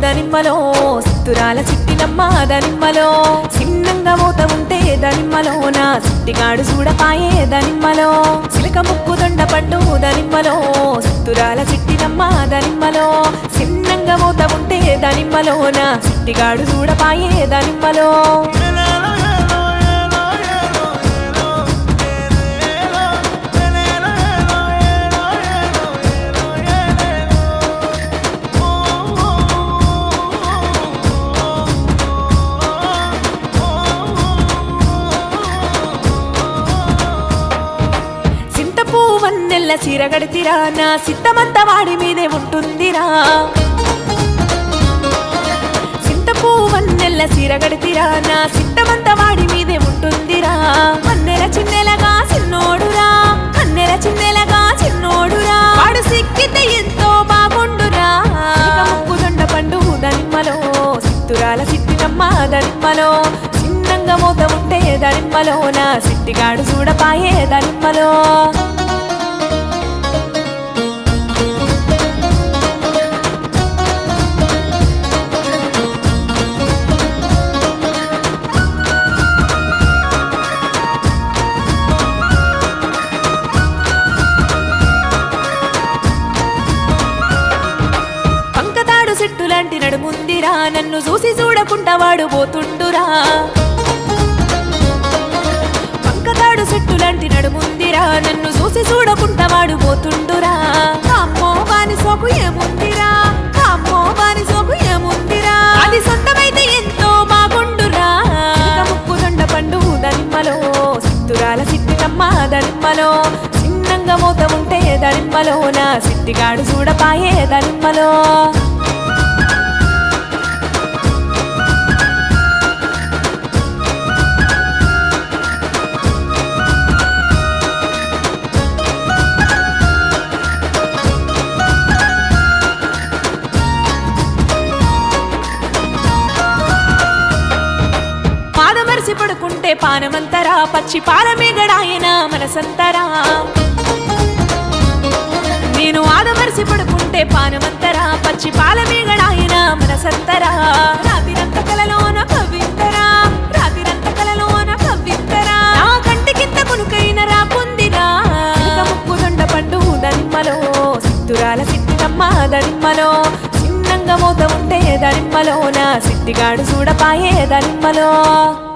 దనిమ్మలో సిత్తురాల చిట్టినమ్మ దనిమ్మలో చిన్నంగా మోత ఉంటే దనిమ్మలో నా సిట్టిగాడు చూడపాయే దనిమ్మలో చిలక ముక్కు దొండ పండు దనిమ్మలో సిత్తురాల చిట్టినమ్మ దనిమ్మలో చిన్నంగా మోత ఉంటే దనిమ్మలో నా సిట్టిగాడు చూడపాయే దనిమ్మలో చింతపూ వన్నెల్ల సిరగడితిరా నా సిద్ధమంత వాడి మీదే ఉంటుందిరా చింతపూ వన్నెల్ల సిరగడితిరా నా సిద్ధమంత వాడి మీదే ఉంటుందిరా అన్నెల చిన్నెలగా చిన్నోడురా అన్నెల చిన్నెలగా చిన్నోడురా వాడు సిక్కితే ఎంతో బాగుండురా ఇక ముక్కు దొండ పండు దనిమ్మలో సిత్తురాల సిట్టినమ్మ దనిమ్మలో చిన్నంగా మోత ఉంటే దనిమ్మలో నా సిట్టిగాడు చూడపాయే దనిమ్మలో పంకతాడు చెట్టు లాంటి నడుముందిరా నన్ను చూసి చూడకుండా వాడు పోతుండురా పంకతాడు చెట్టు లాంటి నడుముందిరా నన్ను చూసి చూడకుండా వాడు పోతుండురా అమ్మో వాని సోకు ఏముందిరా అమ్మో వాని సోకు ఏముందిరా అది సొంతమైతే ఎంతో బాగుండురా ఇక ముక్కు దొండ పండు దనిమ్మలో సిత్తురాల సిట్టినమ్మ దనిమ్మలో చిన్నంగా మోత ఉంటే దనిమ్మలో నా సిట్టిగాడు చూడపాయే దనిమ్మలో పాదమరిసి పడుకుంటే పానమంతరా పచ్చి పాలమేగడాయన మనసంతరా నేను ఆదమరిసి పడుకుంటే పానమంతరా పచ్చి పాలమేగడాయన మనసంతరా రాతిరంత కలలోన కవింతరా రాతిరంత కలలోన కవింతరా నా కంటికింత కొనుకైన రాకుందిరా ఇక ముక్కు దొండ పండు దనిమ్మలో సిత్తురాల సిట్టినమ్మ దనిమ్మలో చిన్నంగా మోత ఉంటే దనిమ్మలో నా సిట్టిగాడు చూడపాయే దనిమ్మలో